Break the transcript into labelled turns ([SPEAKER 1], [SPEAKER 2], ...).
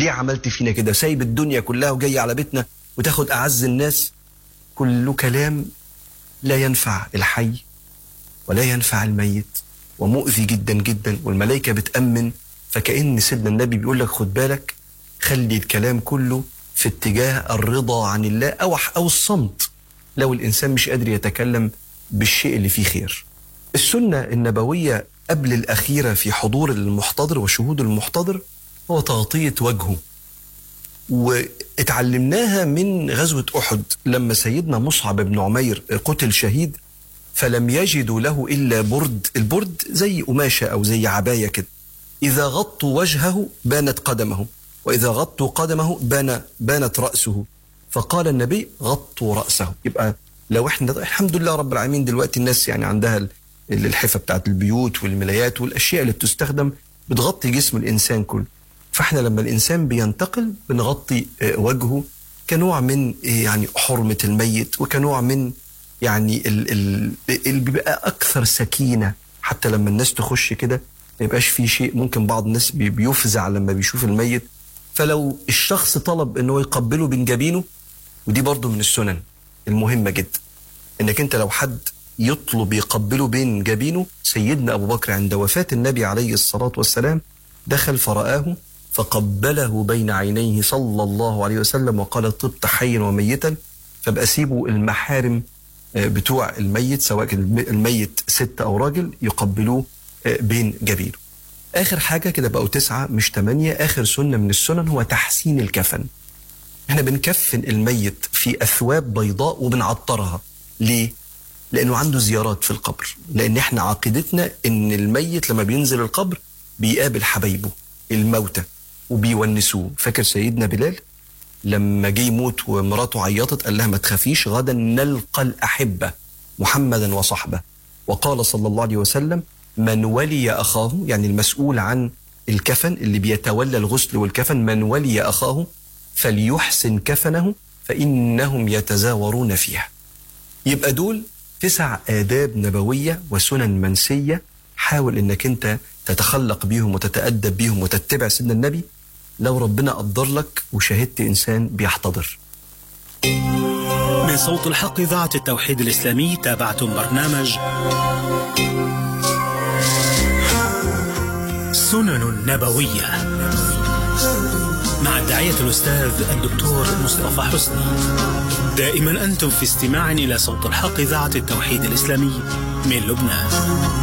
[SPEAKER 1] ليه عملت فينا كده سايب الدنيا كلها وجاي على بيتنا وتاخد أعز الناس كله كلام لا ينفع الحي ولا ينفع الميت ومؤذي جدا جدا والملائكة بتأمن فكأن سيدنا النبي بيقول لك خد بالك خلي الكلام كله في اتجاه الرضا عن الله أو أو الصمت لو الإنسان مش قادر يتكلم بالشيء اللي فيه خير السنة النبوية قبل الأخيرة في حضور المحتضر وشهود المحتضر هو تغطية وجهه واتعلمناها من غزوة أحد لما سيدنا مصعب بن عمير قتل شهيد فلم يجدوا له إلا برد البرد زي قماشة أو زي عباية كده إذا غطوا وجهه بانت قدمه وإذا غطوا قدمه بان بانت رأسه فقال النبي غطوا رأسه يبقى لو احنا الحمد لله رب العالمين دلوقتي الناس يعني عندها الحفة بتاعت البيوت والملايات والأشياء اللي بتستخدم بتغطي جسم الإنسان كله فاحنا لما الإنسان بينتقل بنغطي وجهه كنوع من يعني حرمة الميت وكنوع من يعني اللي بيبقى أكثر سكينة حتى لما الناس تخش كده ما يبقاش في شيء ممكن بعض الناس بيفزع لما بيشوف الميت فلو الشخص طلب ان هو يقبله بين جبينه ودي برضو من السنن المهمة جدا انك انت لو حد يطلب يقبله بين جبينه سيدنا ابو بكر عند وفاة النبي عليه الصلاة والسلام دخل فرآه فقبله بين عينيه صلى الله عليه وسلم وقال طبت حيا وميتا فبقى سيبوا المحارم بتوع الميت سواء كان الميت ست او راجل يقبلوه بين جبينه اخر حاجه كده بقوا تسعه مش ثمانيه اخر سنه من السنن هو تحسين الكفن احنا بنكفن الميت في اثواب بيضاء وبنعطرها ليه لانه عنده زيارات في القبر لان احنا عقيدتنا ان الميت لما بينزل القبر بيقابل حبايبه الموتى وبيونسوه فاكر سيدنا بلال لما جه يموت ومراته عيطت قال لها ما تخافيش غدا نلقى الاحبه محمدا وصحبه وقال صلى الله عليه وسلم من ولي اخاه يعني المسؤول عن الكفن اللي بيتولى الغسل والكفن من ولي اخاه فليحسن كفنه فانهم يتزاورون فيها. يبقى دول تسع آداب نبوية وسنن منسية حاول انك انت تتخلق بيهم وتتأدب بيهم وتتبع سيدنا النبي لو ربنا قدر لك وشاهدت انسان بيحتضر.
[SPEAKER 2] من صوت الحق إذاعة التوحيد الإسلامي تابعتم برنامج سنن نبوية مع الداعية الأستاذ الدكتور مصطفى حسني دائما أنتم في استماع إلى صوت الحق إذاعة التوحيد الإسلامي من لبنان